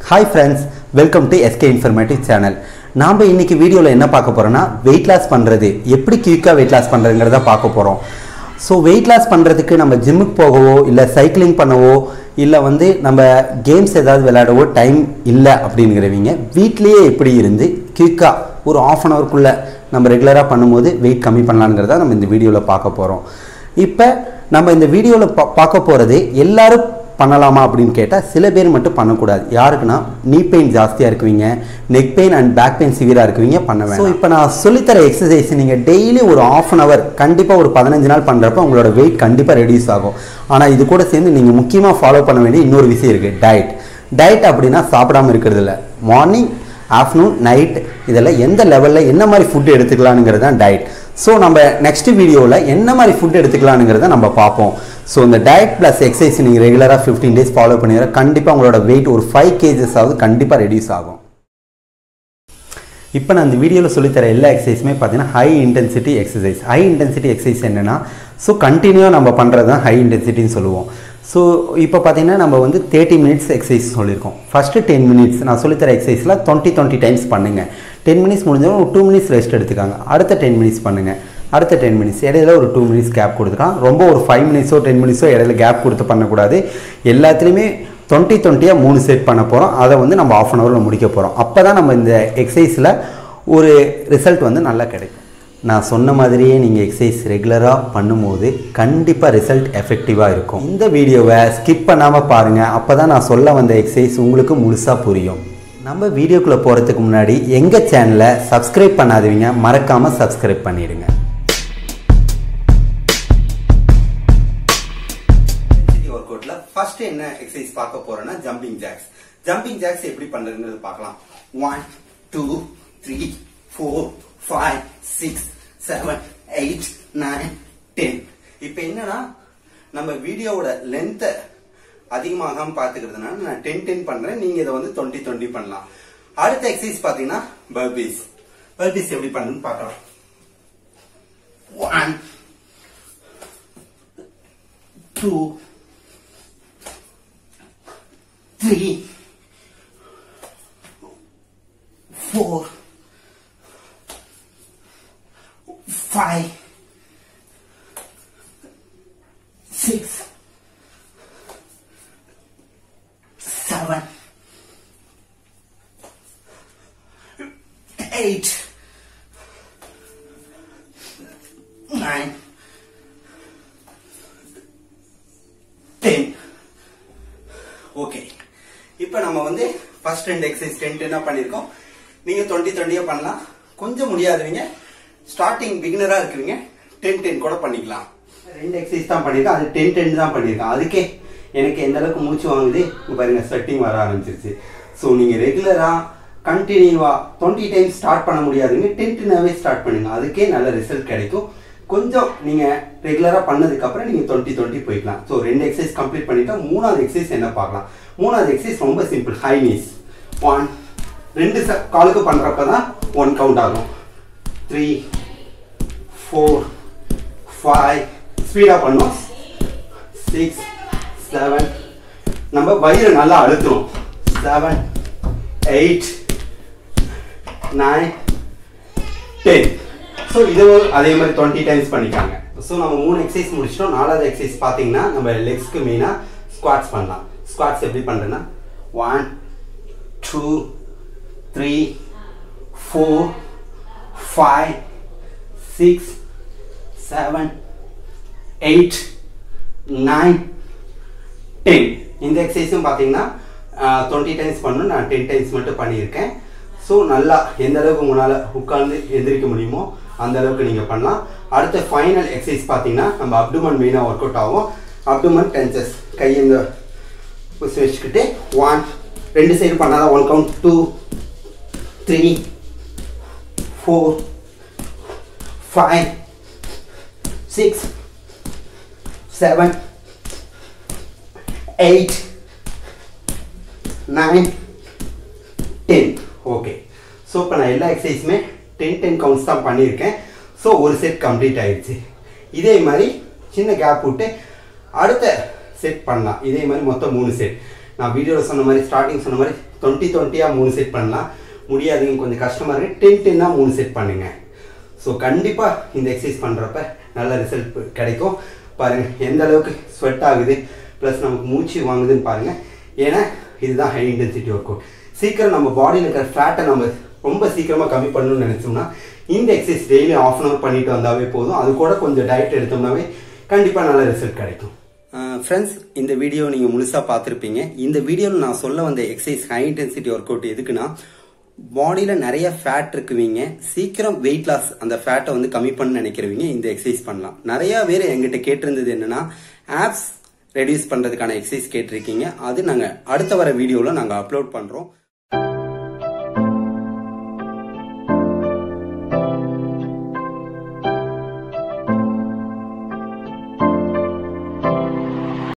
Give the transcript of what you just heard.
Hi friends welcome to S K informative channel நாம் இன்னைக்கு வீடியோவில் என்ன பார்க்க போகிறோன்னா வெயிட் லாஸ் பண்ணுறது எப்படி குயிக்காக வெயிட் லாஸ் பண்ணுறதுங்கிறத பார்க்க போகிறோம் ஸோ வெயிட் லாஸ் பண்ணுறதுக்கு நம்ம ஜிம்முக்கு போகவோ இல்லை சைக்கிளிங் பண்ணவோ இல்லை வந்து நம்ம கேம்ஸ் ஏதாவது விளையாடவோ டைம் இல்லை அப்படிங்கிறவங்க வீட்லேயே எப்படி இருந்து குயிக்காக ஒரு ஆஃப் அன் ஹவர்க்குள்ளே நம்ம ரெகுலராக பண்ணும்போது வெயிட் கம்மி பண்ணலாங்கிறத நம்ம இந்த வீடியோவில் பார்க்க போகிறோம் இப்போ நம்ம இந்த வீடியோவில் பா பார்க்க போகிறது எல்லாரும் பண்ணலாமா அப்படின்னு கேட்டால் சில பேர் மட்டும் பண்ணக்கூடாது யாருக்குன்னா நீ பெயின் ஜாஸ்தியாக இருக்குவீங்க neck pain and back pain சிவியராக இருக்குவீங்க பண்ண வேண்டாம் ஸோ இப்போ நான் சொல்லித்தர எக்ஸசைஸ் நீங்கள் டெய்லி ஒரு ஆஃப் அன் ஹவர் கண்டிப்பாக ஒரு பதினஞ்சு நாள் பண்ணுறப்ப உங்களோட வெயிட் கண்டிப்பாக ரெடியூஸ் ஆகும் ஆனால் இது கூட சேர்ந்து நீங்கள் முக்கியமாக ஃபாலோ பண்ண வேண்டிய இன்னொரு விஷயம் இருக்குது டயட் டயட் அப்படின்னா சாப்பிடாம இருக்கிறது இல்லை மார்னிங் ஆஃப்டர்நூன் நைட் இதெல்லாம் எந்த லெவலில் என்ன மாதிரி ஃபுட் எடுத்துக்கலானுங்கிறது தான் டயட் ஸோ நம்ம நெக்ஸ்ட் வீடியோவில் என்ன மாதிரி ஃபுட் எடுத்துக்கலானுங்கிறத நம்ம பார்ப்போம் ஸோ இந்த டயட் ப்ளஸ் எக்ஸசைஸ் நீங்கள் ரெகுலராக ஃபிஃப்டீன் டேஸ் ஃபாலோ பண்ணிடுற கண்டிப்பாக உங்களோட வெயிட் ஒரு ஃபைவ் கேஜஸ் ஆகுது கண்டிப்பாக ரெடியூஸ் ஆகும் இப்போ நான் இந்த வீடியோவில் சொல்லித்தர எல்லா எக்ஸசைஸுமே பார்த்தீங்கன்னா high intensity exercise high intensity exercise என்னென்னா ஸோ கண்டினியூவாக நம்ம பண்ணுறது தான் ஹை இன்டென்சிட்டின்னு சொல்லுவோம் ஸோ இப்போ பார்த்தீங்கன்னா நம்ம வந்து தேர்ட்டி மினிட்ஸ் எக்ஸசைஸ் சொல்லியிருக்கோம் ஃபஸ்ட்டு டென் மினிட்ஸ் நான் சொல்லித்தர எக்ஸசைஸில் டுவெண்ட்டி டுவெண்ட்டி டைம்ஸ் பண்ணுங்கள் டென் மினிட்ஸ் முடிஞ்சவங்க ஒரு டூ மினிட்ஸ் ரெஸ்ட் எடுத்துக்காங்க அடுத்த டென் மினிட்ஸ் பண்ணுங்கள் அடுத்த டென் மினிட்ஸ் இடையில ஒரு டூ மினிட்ஸ் கேப் கொடுத்துக்கலாம் ரொம்ப ஒரு ஃபைவ் மினிட்ஸோ டென் மினிட்ஸோ இடையில கேப் கொடுத்து பண்ணக்கூடாது எல்லாத்துலேயுமே டுவெண்ட்டி டுவெண்ட்டியாக மூணு செட் பண்ண போகிறோம் அதை வந்து நம்ம ஆஃப் அன் ஹவரில் முடிக்க போகிறோம் அப்போ தான் நம்ம இந்த எக்ஸசைஸில் ஒரு ரிசல்ட் வந்து நல்லா கிடைக்கும் நான் சொன்ன மாதிரியே நீங்கள் எக்ஸசைஸ் ரெகுலராக பண்ணும்போது கண்டிப்பாக ரிசல்ட் எஃபெக்டிவாக இருக்கும் இந்த வீடியோவை ஸ்கிப் பண்ணாமல் பாருங்கள் அப்போ தான் நான் சொல்ல வந்த எக்ஸசைஸ் உங்களுக்கு முழுசாக புரியும் நம்ம வீடியோக்குள்ளே போகிறதுக்கு முன்னாடி எங்கள் சேனலை சப்ஸ்கிரைப் பண்ணாதவங்க மறக்காமல் சப்ஸ்கிரைப் பண்ணிடுங்க ஒர்க் அவுட்ல ஃபர்ஸ்ட் என்ன எக்ஸசைஸ் பார்க்க போறோம்னா ஜம்பிங் ஜாக்ஸ் ஜம்பிங் ஜாக்ஸ் எப்படி பண்றதுங்கிறது பார்க்கலாம் one two three four five six seven eight nine ten இப்போ என்னன்னா நம்ம வீடியோவோட லென்த்தை அதிகமாகாம பாத்துக்கிறதுனால நான் டென் டென் பண்றேன் நீங்க இதை வந்து டுவெண்ட்டி டுவெண்ட்டி பண்ணலாம் அடுத்த எக்ஸசைஸ் பாத்தீங்கன்னா பர்பீஸ் பர்பீஸ் எப்படி பண்ணுன்னு பார்க்கலாம் one two three, four, five, six, seven, eight, nine, ten. Okay இப்போ நம்ம வந்து ஃபர்ஸ்ட் ரெண்டு எக்ஸசைஸ் டென் டென்னா பண்ணியிருக்கோம் நீங்க டுவெண்ட்டி டுவெண்ட்டியா பண்ணலாம் கொஞ்சம் முடியாதவங்க ஸ்டார்டிங் பிகினரா இருக்கிறவங்க டென் டென் கூட பண்ணிக்கலாம் ரெண்டு எக்ஸசைஸ் தான் பண்ணியிருக்கேன் அது டென் டென் தான் பண்ணியிருக்கேன் அதுக்கே எனக்கு எந்த அளவுக்கு மூச்சு வாங்குது இங்க பாருங்க ஸ்வெட்டிங் வர ஆரம்பிச்சிருச்சு ஸோ நீங்க ரெகுலரா கண்டினியூவா டுவெண்ட்டி டைம்ஸ் ஸ்டார்ட் பண்ண முடியாதுங்க டென் டென்னாவே ஸ்டார்ட் பண்ணுங்க அதுக்கே நல்ல ரிசல்ட் கிடைக்கும் கொஞ்சம் நீங்க ரெகுலரா பண்ணதுக்கு அப்புறம் நீங்க டுவெண்ட்டி டுவெண்ட்டி போய்க்கலாம் ஸோ ரெண்டு எக்ஸசைஸ் கம்ப்ளீட் பண்ணிட்டா மூணாவது எக்ஸசைஸ் என்ன பார்க்கலாம் மூணாவது எக்ஸசைஸ் ரொம்ப சிம்பிள் ஹை நீஸ் ஒன் ரெண்டு ச- காலுக்கு பண்றப்ப தான் ஒன் கவுண்ட் ஆகும் த்ரீ ஃபோர் ஃபைவ் ஸ்பீடா பண்ணும் சிக்ஸ் செவன் நம்ம வயிறு நல்லா அழுத்துறோம் seven eight nine ten so இதுவும் அதே மாதிரி டுவெண்ட்டி டைம்ஸ் பண்ணிக்காங்க ஸோ நம்ம மூணு எக்ஸசைஸ் முடிச்சிட்டோம் நாலாவது எக்ஸசைஸ் பார்த்தீங்கன்னா நம்ம லெக்ஸ்க்கு மெயினாக ஸ்குவாட்ஸ் பண்ணலாம் ஸ்குவாட்ஸ் எப்படி பண்ணுறேன்னா one two three four five six seven eight nine ten இந்த எக்ஸசைஸும் பார்த்தீங்கன்னா டுவெண்ட்டி டைம்ஸ் பண்ணணும் நான் டென் டைம்ஸ் மட்டும் பண்ணியிருக்கேன் ஸோ நல்லா எந்த அளவுக்கு உங்களால் உட்கார்ந்து எந்திரிக்க முடியுமோ அந்த அளவுக்கு நீங்கள் பண்ணலாம் அடுத்த ஃபைனல் எக்ஸசைஸ் பார்த்தீங்கன்னா நம்ம அப்டுமன் மெயினாக ஒர்க் அவுட் ஆகும் அப்டுமன் டென்சஸ் கை இந்த புஷ் வச்சுக்கிட்டு ஒன் ரெண்டு சைடு பண்ணாதான் one count two three four five six seven eight nine ten okay so இப்போ நான் எல்லா எக்ஸசைஸுமே டென் டென் கவுண்ட்ஸ் தான் பண்ணியிருக்கேன் ஸோ ஒரு செட் கம்ப்ளீட் ஆயிடுச்சு இதே மாதிரி சின்ன கேப் விட்டு அடுத்த செட் பண்ணலாம் இதே மாதிரி மொத்தம் மூணு செட் நான் வீடியோவில் சொன்ன மாதிரி ஸ்டார்டிங் சொன்ன மாதிரி டுவெண்ட்டி டுவெண்ட்டியாக மூணு செட் பண்ணலாம் முடியாதுங்க கொஞ்சம் கஷ்டமாக இருக்கு டென் டென்னாக மூணு செட் பண்ணுங்க ஸோ கண்டிப்பாக இந்த எக்ஸசைஸ் பண்ணுறப்ப நல்ல ரிசல்ட் கிடைக்கும் பாருங்க எந்த அளவுக்கு ஸ்வெட் ஆகுது ப்ளஸ் நமக்கு மூச்சு வாங்குதுன்னு பாருங்க ஏன்னா இதுதான் ஹை இன்டென்சிட்டி ஒர்க் அவுட் சீக்கிரம் நம்ம பாடியில் இருக்கிற ஃபேட்டை நம்ம ரொம்ப சீக்கிரமாக கம்மி பண்ணணும்னு நினச்சோம்னா இந்த exercise daily half an hour பண்ணிட்டு வந்தாவே போதும் அது கூட கொஞ்சம் டயட் எடுத்தோம்னாவே கண்டிப்பாக நல்ல ரிசல்ட் கிடைக்கும் ஃப்ரெண்ட்ஸ் இந்த வீடியோ நீங்கள் முழுசாக பார்த்துருப்பீங்க இந்த வீடியோவில் நான் சொல்ல வந்த exercise high intensity workout எதுக்குன்னா பாடியில் நிறைய ஃபேட் இருக்குவீங்க சீக்கிரம் வெயிட் லாஸ் அந்த ஃபேட்டை வந்து கம்மி பண்ண நினைக்கிறவங்க இந்த எக்ஸசைஸ் பண்ணலாம் நிறைய பேர் எங்கிட்ட கேட்டிருந்தது என்னன்னா ஆப்ஸ் ரெடியூஸ் பண்ணுறதுக்கான எக்ஸசைஸ் கேட்டிருக்கீங்க அது நாங்கள் அடுத்த வர வீடியோவில் நாங்கள் அப்லோட் பண்ணுறோம்